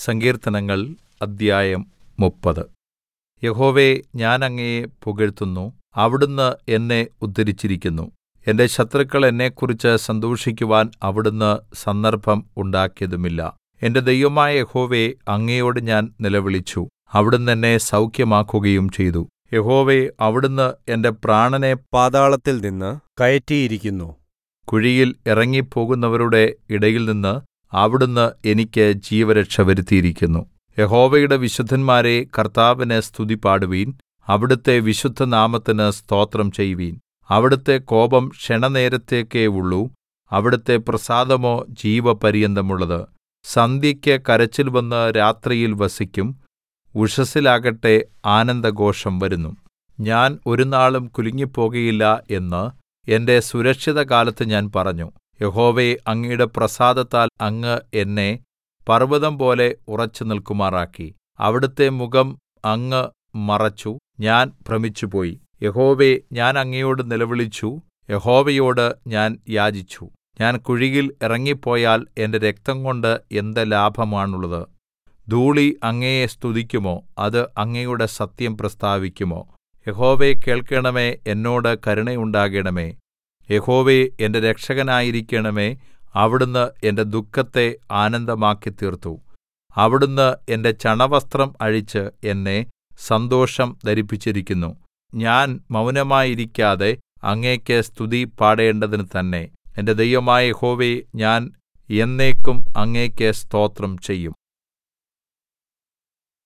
സങ്കീർത്തനങ്ങൾ അദ്ധ്യായം മുപ്പത് യഹോവേ ഞാൻ അങ്ങയെ പുകഴ്ത്തുന്നു അവിടുന്ന് എന്നെ ഉദ്ധരിച്ചിരിക്കുന്നു എന്റെ ശത്രുക്കൾ എന്നെക്കുറിച്ച് സന്തോഷിക്കുവാൻ അവിടുന്ന് സന്ദർഭം ഉണ്ടാക്കിയതുമില്ല എന്റെ ദൈവമായ യഹോവേ അങ്ങയോട് ഞാൻ നിലവിളിച്ചു അവിടുന്ന് എന്നെ സൗഖ്യമാക്കുകയും ചെയ്തു യഹോവേ അവിടുന്ന് എന്റെ പ്രാണനെ പാതാളത്തിൽ നിന്ന് കയറ്റിയിരിക്കുന്നു കുഴിയിൽ ഇറങ്ങിപ്പോകുന്നവരുടെ ഇടയിൽനിന്ന് അവിടുന്ന് എനിക്ക് ജീവരക്ഷ വരുത്തിയിരിക്കുന്നു യഹോവയുടെ വിശുദ്ധന്മാരേ കർത്താവിന് സ്തുതി പാടുവിൻ അവിടുത്തെ വിശുദ്ധനാമത്തിന് സ്തോത്രം ചെയ്യുവിൻ അവിടുത്തെ കോപം ക്ഷണനേരത്തേക്കേ ഉള്ളൂ അവിടുത്തെ പ്രസാദമോ ജീവപര്യന്തമുള്ളത് സന്ധ്യയ്ക്ക് കരച്ചിൽ വന്ന് രാത്രിയിൽ വസിക്കും ഉഷസ്സിലാകട്ടെ ആനന്ദഘോഷം വരുന്നു ഞാൻ ഒരുനാളും കുലുങ്ങിപ്പോകയില്ല എന്ന് എന്റെ സുരക്ഷിതകാലത്ത് ഞാൻ പറഞ്ഞു യഹോവേ അങ്ങയുടെ പ്രസാദത്താൽ അങ്ങ് എന്നെ പർവ്വതംപോലെ ഉറച്ചുനിൽക്കുമാറാക്കി അവിടുത്തെ മുഖം അങ്ങ് മറച്ചു ഞാൻ ഭ്രമിച്ചുപോയി യഹോവേ ഞാൻ അങ്ങയോട് നിലവിളിച്ചു യഹോവയോട് ഞാൻ യാചിച്ചു ഞാൻ കുഴിയിൽ ഇറങ്ങിപ്പോയാൽ എന്റെ രക്തംകൊണ്ട് എന്ത് ലാഭമാണുള്ളത് ധൂളി അങ്ങയെ സ്തുതിക്കുമോ അത് അങ്ങയുടെ സത്യം പ്രസ്താവിക്കുമോ യഹോവേ കേൾക്കണമേ എന്നോട് കരുണയുണ്ടാകണമേ യഹോവേ എന്റെ രക്ഷകനായിരിക്കണമേ അവിടുന്ന് എന്റെ ദുഃഖത്തെ ആനന്ദമാക്കിത്തീർത്തു അവിടുന്ന് എന്റെ ചണവസ്ത്രം അഴിച്ച് എന്നെ സന്തോഷം ധരിപ്പിച്ചിരിക്കുന്നു ഞാൻ മൗനമായിരിക്കാതെ അങ്ങേക്ക് സ്തുതി പാടേണ്ടതിന് തന്നെ എന്റെ ദൈവമായ യഹോവേ ഞാൻ എന്നേക്കും അങ്ങേക്ക് സ്തോത്രം ചെയ്യും